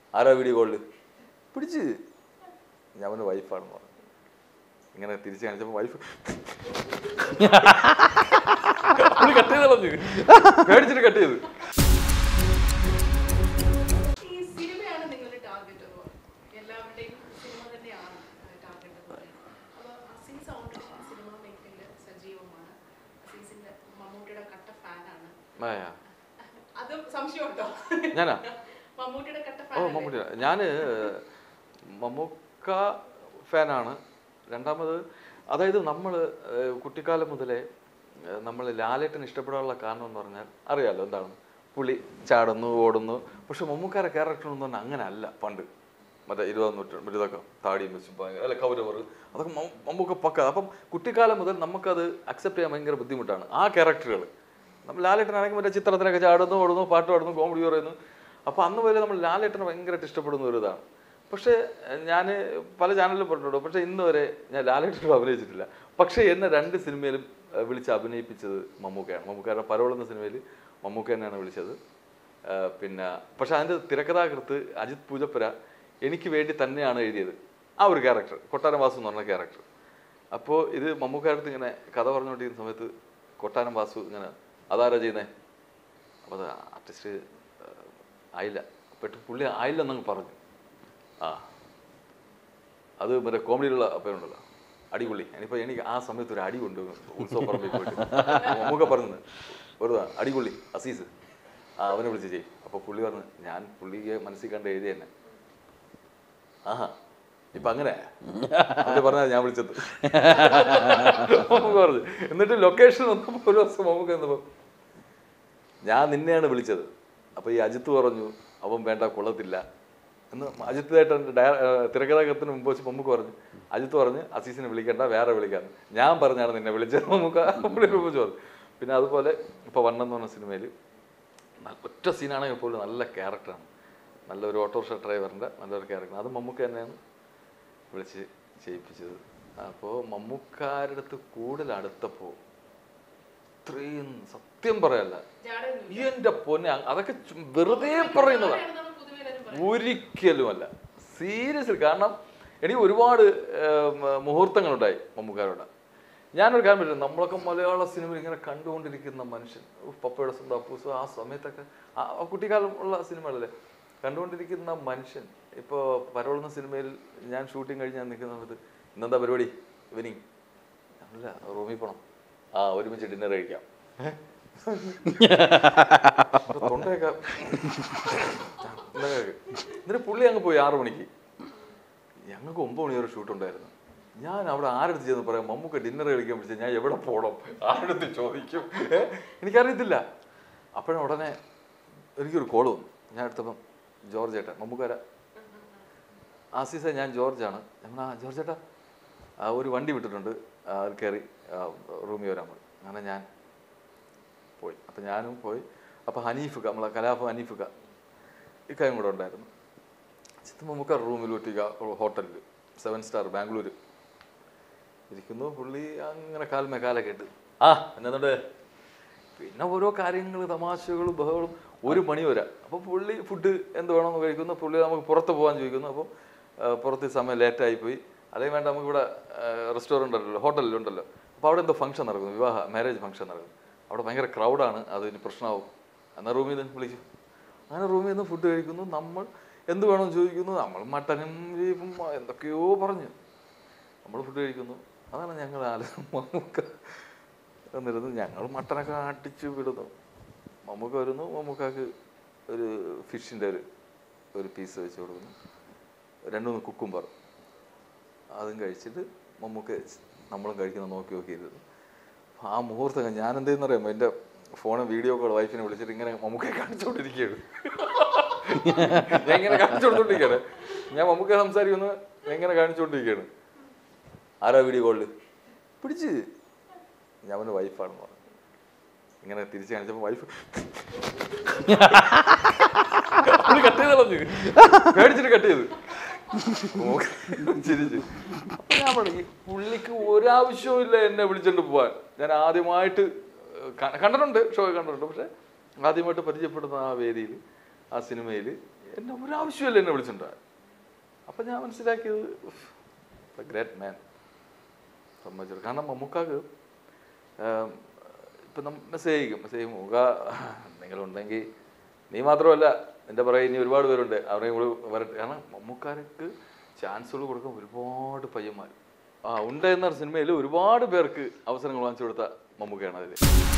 ആരാ വീഡിയോ കോളിൽ പിടിച്ച് ഞാൻ അവൻ്റെ വൈഫാണെന്ന് പറഞ്ഞു ഇങ്ങനെ തിരിച്ച് കാണിച്ചപ്പോൾ വൈഫ് കട്ട് ചെയ്ത് കളഞ്ഞു പേടിച്ചിട്ട് കട്ട് ചെയ്ത് ഈ സിനിമയാണ് നിങ്ങളുടെ ടാർഗറ്റ് എന്ന് പറയുന്നത് എല്ലാവരുടെയും സിനിമ തന്നെയാണ് ടാർഗറ്റ് എന്ന് പറയുന്നത് അപ്പോൾ അസീസ് ഓൾറെഡി സിനിമ മേഖലയിൽ സജീവമാണ് അസീസിന്റെ മമ്മൂട്ടിയുടെ കട്ട ഫാനാണ് ആയാ. അത് സംശയമുണ്ടോ ഞാനാ മമ്മൂട്ടിയുടെ കട്ട ഓ ഫാൻ മമ്മൂട്ടി ഞാൻ മമ്മൂക്ക ഫാനാണ് രണ്ടാമത് അതായത് നമ്മൾ കുട്ടിക്കാലം മുതലേ നമ്മൾ ലാലേട്ടൻ ഇഷ്ടപ്പെടാനുള്ള കാരണം എന്ന് പറഞ്ഞാൽ അറിയാലോ എന്താണ് പുള്ളി ചാടുന്നു ഓടുന്നു പക്ഷെ മമ്മൂക്കാരെ ക്യാരക്ടർ എന്ന് പറഞ്ഞാൽ അങ്ങനെ അല്ല പണ്ട് മറ്റേ ഇരുപതാം നൂറ്റാണ്ട് ഇതൊക്കെ താടിയും വെച്ച് ഭയങ്കര അല്ല കൗരവർ അതൊക്കെ മമ്മ- മമ്മൂക്ക പക്ക അപ്പം കുട്ടിക്കാലം മുതൽ നമുക്കത് അക്സെപ്റ്റ് ചെയ്യാൻ ഭയങ്കര ബുദ്ധിമുട്ടാണ് ആ ക്യാരക്ടറുകൾ നമ്മൾ ലാലേട്ടനാണെങ്കിൽ മറ്റേ ചിത്രത്തിലൊക്കെ ചാടുന്നു ഓടുന്നു പാട്ട് പാടുന്നു കോമഡി പറയുന്നു അപ്പോൾ അന്ന് വരെ നമ്മൾ ലാലേട്ടനെ ഭയങ്കരമായിട്ട് ഇഷ്ടപ്പെടുന്ന ഒരു ഇതാണ് പക്ഷേ ഞാൻ പല ചാനലിലും പറഞ്ഞിട്ടുണ്ട് പക്ഷേ ഇന്ന് വരെ ഞാൻ ലാലേട്ടനോട് അഭിനയിച്ചിട്ടില്ല പക്ഷേ എന്നെ രണ്ട് സിനിമയിലും ഏഹ്, വിളിച്ച് അഭിനയിപ്പിച്ചത് മമ്മൂക്കയാണ് മമ്മൂക്കയുടെ പരോൾ എന്ന സിനിമയിൽ മമ്മൂക്ക തന്നെയാണ് വിളിച്ചത് ഏഹ്, പിന്നെ പക്ഷേ അതിൻ്റെ തിരക്കഥാകൃത്ത് അജിത് പൂജപ്പുര എനിക്ക് വേണ്ടി തന്നെയാണ് എഴുതിയത് ആ ഒരു ക്യാരക്ടർ കൊട്ടാരം വാസു എന്ന് പറഞ്ഞ ക്യാരക്ടർ അപ്പോൾ ഇത് മമ്മൂക്കാരടുത്ത് ഇങ്ങനെ കഥ പറഞ്ഞുകൊണ്ടിരിക്കുന്ന സമയത്ത് കൊട്ടാരം വാസു ഇങ്ങനെ അതാരാ ചെയ്യുന്നത് അപ്പോൾ അത് ആർട്ടിസ്റ്റ് ആയില്ല പെട്ട് പുള്ളി ആയില്ലെന്നങ്ങ് പറഞ്ഞു ആ അത് മറ്റേ കോമഡിയിലുള്ള പേരുണ്ടല്ലോ അടിപൊളി ഞാനിപ്പോൾ എനിക്ക് ആ സമയത്ത് ഒരു അടി കൊണ്ട് ഉത്സവ പറമ്പിൽ പോയിട്ട് മമ്മൂക്ക പറഞ്ഞത് ഒരു അടിപൊളി അസീസ് ആ അവനെ വിളിച്ച് ചെയ്യും അപ്പോൾ പുള്ളി പറഞ്ഞു ഞാൻ പുള്ളിയെ മനസ്സിൽ കണ്ട് എഴുതി തന്നെ ആഹാ ഇപ്പൊ അങ്ങനെ അത് പറഞ്ഞാ ഞാൻ വിളിച്ചത് മമ്മൂക്ക പറഞ്ഞു എന്നിട്ട് ലൊക്കേഷൻ വന്നപ്പോൾ ഒരു ദിവസം മമ്മൂക്ക വന്നപ്പോ ഞാൻ നിന്നെയാണ് വിളിച്ചത് അപ്പൊ ഈ അജിത്ത് പറഞ്ഞു അവൻ വേണ്ട കൊള്ളത്തില്ല എന്ന് അജിത്ത് ഏട്ടൻ ഡയ തിരക്കഥാകൃത്തിന് മുമ്പ് വെച്ച് മമ്മൂക്ക പറഞ്ഞു അജിത്ത് പറഞ്ഞ് അസീസിനെ വിളിക്കണ്ട വേറെ വിളിക്കാന്ന് ഞാൻ പറഞ്ഞാണ് നിന്നെ വിളിച്ചത് മമ്മൂക്ക പുള്ളി മുമ്പ് പറഞ്ഞു പിന്നെ അതുപോലെ ഇപ്പൊ വണ്ണം എന്ന് പറഞ്ഞ സിനിമയിൽ ഒറ്റ സീനാണെങ്കിൽ പോലും നല്ല ക്യാരക്ടറാണ് നല്ലൊരു ഓട്ടോറിക്ഷ ഡ്രൈവറിൻ്റെ നല്ലൊരു ക്യാരക്ടർ അത് മമ്മൂക്ക തന്നെയാണ് വിളിച്ച് ചെയ്യിപ്പിച്ചത് അപ്പോൾ മമ്മൂക്കാരുടെ അടുത്ത് കൂടുതൽ അടുത്തപ്പോൾ ഇത്രയും സത്യം പറയല്ല ജാടയൊന്നുമില്ല. ഈ എൻ്റെ പൊന്നെ അ- അതൊക്കെ ചു- വെറുതെ പറയുന്നതാണ് ജാടയാണെന്നാണ് പൊതുവെ എല്ലാവരും പറയുന്നത്. ഒരിക്കലുമല്ല സീരിയസ്ലി കാരണം എനിക്ക് ഒരുപാട് ഏം, മുഹൂർത്തങ്ങളുണ്ടായി മമ്മൂക്കാരോട് ഞാനൊരു കാര്യം പറ്റും നമ്മളൊക്കെ മലയാള സിനിമയിൽ ഇങ്ങനെ കണ്ടുകൊണ്ടിരിക്കുന്ന മനുഷ്യൻ ഉഫ്, പപ്പയുടെ സ്വന്തം അപ്പൂസ് ആ സമയത്തൊക്കെ ആ ആ കുട്ടിക്കാലം ഉള്ള സിനിമകളല്ലേ കണ്ടുകൊണ്ടിരിക്കുന്ന മനുഷ്യൻ ഇപ്പോൾ പരോളുന്ന സിനിമയിൽ ഞാൻ ഷൂട്ടിങ് കഴിഞ്ഞ് ഞാൻ നിൽക്കുന്ന സമയത്ത് ഇന്നെന്താ പരിപാടി ഈവനിങ് അല്ല റൂമിൽ പോണം ആ ഒരുമിച്ച് ഡിന്നർ കഴിക്കാം അപ്പൊ തൊണ്ടയൊക്കെ ഇതൊക്കെ. എന്നിട്ട് പുള്ളി അങ്ങ് പോയി ആറു മണിക്ക് ഞങ്ങൾക്ക് ഒമ്പത് മണി വരെ ഷൂട്ട് ഉണ്ടായിരുന്നു ഞാൻ അവിടെ ആരെടുത്ത് ചെന്ന് പറയാം മമ്മൂക്ക ഡിന്നർ കഴിക്കാൻ വിളിച്ചാൽ ഞാൻ എവിടെ പോകണം ആരെടുത്ത് ചോദിക്കും ഏ? എനിക്കറിയത്തില്ല അപ്പോഴും ഉടനെ എനിക്കൊരു കോൾ വന്നു ഞാൻ എടുത്തപ്പം ജോർജ് ഏട്ടൻ മമ്മൂക്കാര ആസീസ ഞാൻ ജോർജാണ് ഞാൻ പറഞ്ഞു, ആ ജോർജ് ഏട്ടാ ആ, ഒരു വണ്ടി വിട്ടിട്ടുണ്ട് ആ, അത് കയറി റൂമിൽ വരാൻ പറഞ്ഞു അങ്ങനെ ഞാൻ പോയി അപ്പം ഞാനും പോയി അപ്പോൾ ഹനീഫുക നമ്മളെ കലാഫ് ഹനീഫുക ഇക്കായും കൂടെ ഉണ്ടായിരുന്നു ചിത്ത് മമ്മൂക്ക റൂമിൽ ഒറ്റിക്ക ഹോട്ടലിൽ സെവൻ സ്റ്റാർ ബാംഗ്ലൂർ ഇരിക്കുന്നു പുള്ളി അങ്ങനെ കാൽമേ കാലൊക്കെ ഇട്ട് ആ എന്നുണ്ട് പിന്നെ ഓരോ കാര്യങ്ങൾ തമാശകളും ബഹകളും ഒരു മണി വരെ അപ്പോൾ പുള്ളി ഫുഡ് എന്ത് വേണമെന്ന് കഴിക്കുന്നു പുള്ളി നമുക്ക് പുറത്ത് പോകാൻ ചോദിക്കുന്നു അപ്പോൾ പുറത്ത് ഈ സമയം ലേറ്റായി പോയി അല്ലെങ്കിൽ വേണ്ട നമുക്കിവിടെ റെസ്റ്റോറൻ്റ് ഉണ്ടല്ലോ ഹോട്ടലിലുണ്ടല്ലോ അപ്പോൾ അവിടെ എന്തോ ഫംഗ്ഷൻ നടക്കുന്നു വിവാഹ മാരേജ് ഫംഗ്ഷൻ നടക്കുന്നു അവിടെ ഭയങ്കര ക്രൗഡാണ് അതിന് പ്രശ്നമാവും എന്നാൽ റൂമിൽ നിന്ന് വിളിക്കും അങ്ങനെ റൂമിൽ നിന്ന് ഫുഡ് കഴിക്കുന്നു നമ്മൾ എന്ത് വേണമെന്ന് ചോദിക്കുന്നു നമ്മൾ മട്ടനും ബീഫും എന്തൊക്കെയോ പറഞ്ഞു നമ്മൾ ഫുഡ് കഴിക്കുന്നു അതാണ് ഞങ്ങൾ ആലോചന മമ്മൂക്ക എന്നിരുന്നു ഞങ്ങൾ മട്ടനൊക്കെ അടിച്ച് വിടുന്നു മമ്മൂക്ക വരുന്നു മമ്മൂക്കാക്ക് ഒരു ഫിഷിൻ്റെ ഒരു ഒരു പീസ് വെച്ച് കൊടുക്കുന്നു രണ്ട് മൂന്ന് കുക്കുംബർ അതും കഴിച്ചിട്ട് മമ്മൂക്ക നമ്മളും കഴിക്കുന്ന നോക്കി നോക്കി ഇരുന്നു ആ മുഹൂർത്തം ഞാൻ എന്തെന്ന് അറിയാമോ എൻ്റെ ഫോണും വീഡിയോ കോൾ വൈഫിനെ വിളിച്ചിട്ട് ഇങ്ങനെ മമ്മൂക്കെ കാണിച്ചുകൊണ്ടിരിക്കുകയാണ് ഞാൻ ഇങ്ങനെ കാണിച്ചുകൊണ്ടിരിക്കുകയാണ് ഞാൻ മമ്മൂക്ക സംസാരിക്കുന്നു ഞാൻ ഇങ്ങനെ കാണിച്ചുകൊണ്ടിരിക്കുകയാണ് ആരാ വീഡിയോ കോളിൽ പിടിച്ച് ഞാൻ അവൻ്റെ വൈഫാണെന്ന് പറഞ്ഞു ഇങ്ങനെ തിരിച്ച് കാണിച്ചപ്പോൾ വൈഫ് കട്ട് ചെയ്ത് കളഞ്ഞു പേടിച്ചിട്ട് കട്ട് ചെയ്ത് മൂക്ക് ചിരിച്ച് അപ്പൊ ഞാൻ പറഞ്ഞു ഈ പുള്ളിക്ക് ഒരാവശ്യവും ഇല്ല എന്നെ വിളിച്ചോണ്ട് പോവാൻ ഞാൻ ആദ്യമായിട്ട് ക- കണ്ടിട്ടുണ്ട് ഷോ കണ്ടിട്ടുണ്ട് പക്ഷെ ആദ്യമായിട്ട് പരിചയപ്പെടുന്ന ആ വേദിയിൽ ആ സിനിമയിൽ എന്നെ ഒരാവശ്യമില്ല എന്നെ വിളിച്ചിട്ടുണ്ടാ അപ്പം ഞാൻ മനസ്സിലാക്കിയത് ഗ്രേറ്റ് മാൻ സമ്മതിച്ചു കാരണം മമ്മൂക്കാക്ക് ഇപ്പം നമ്മ മെസ്സേജ് ചെയ്യും മെസ്സേജ് ചെയ്യും മുഖ നിങ്ങളുണ്ടെങ്കിൽ നീ മാത്രമല്ല എൻ്റെ പുറകെ ഇനി ഒരുപാട് പേരുണ്ട് അവരെയും കൂടി വരട്ടെ കാരണം മമ്മൂക്കാർക്ക് ചാൻസുകൾ കൊടുക്കാൻ ഒരുപാട് പയ്യന്മാർ ആ ഉണ്ട് എന്ന സിനിമയിൽ ഒരുപാട് പേർക്ക് അവസരങ്ങൾ വാങ്ങിച്ചു കൊടുത്ത മമ്മൂക്കയാണ് അതിൽ